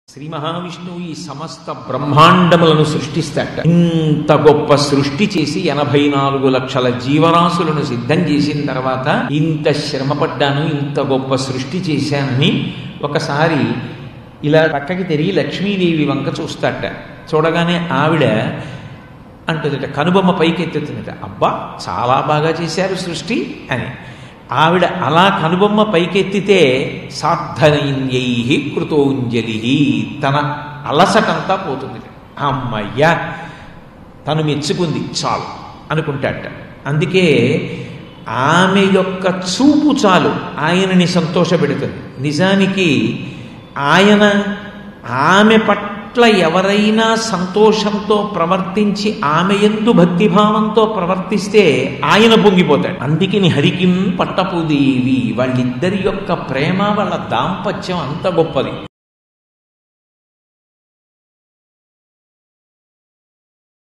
శ్రీ మహావిష్ణువు ఈ సమస్త బ్రహ్మాండములను సృష్టిస్తాట ఇంత గొప్ప సృష్టి చేసి ఎనభై నాలుగు లక్షల జీవరాశులను సిద్ధం చేసిన తర్వాత ఇంత శ్రమపడ్డాను ఇంత గొప్ప సృష్టి చేశానని ఒకసారి ఇలా పక్కకి తిరిగి లక్ష్మీదేవి వంక చూస్తాట చూడగానే ఆవిడ అంటుందట కనుబొమ్మ పైకి ఎత్తుతుందట అబ్బా చాలా బాగా చేశారు సృష్టి అని ఆవిడ అలా కనుబొమ్మ పైకెత్తితే సార్థనైన్యై కృతోంజలి తన అలసటంతా పోతుంది అమ్మయ్యా తను మెచ్చుకుంది చాలు అనుకుంటాట అందుకే ఆమె యొక్క చూపు చాలు ఆయనని సంతోషపెడుతుంది నిజానికి ఆయన ఆమె పట్ల ఎవరైనా సంతోషంతో ప్రవర్తించి ఆమె ఎందు భక్తిభావంతో ప్రవర్తిస్తే ఆయన పొంగిపోతాడు అందుకని హరికిన్ పట్టపుదేవి వాళ్ళిద్దరి యొక్క ప్రేమ వాళ్ళ దాంపత్యం అంత గొప్పది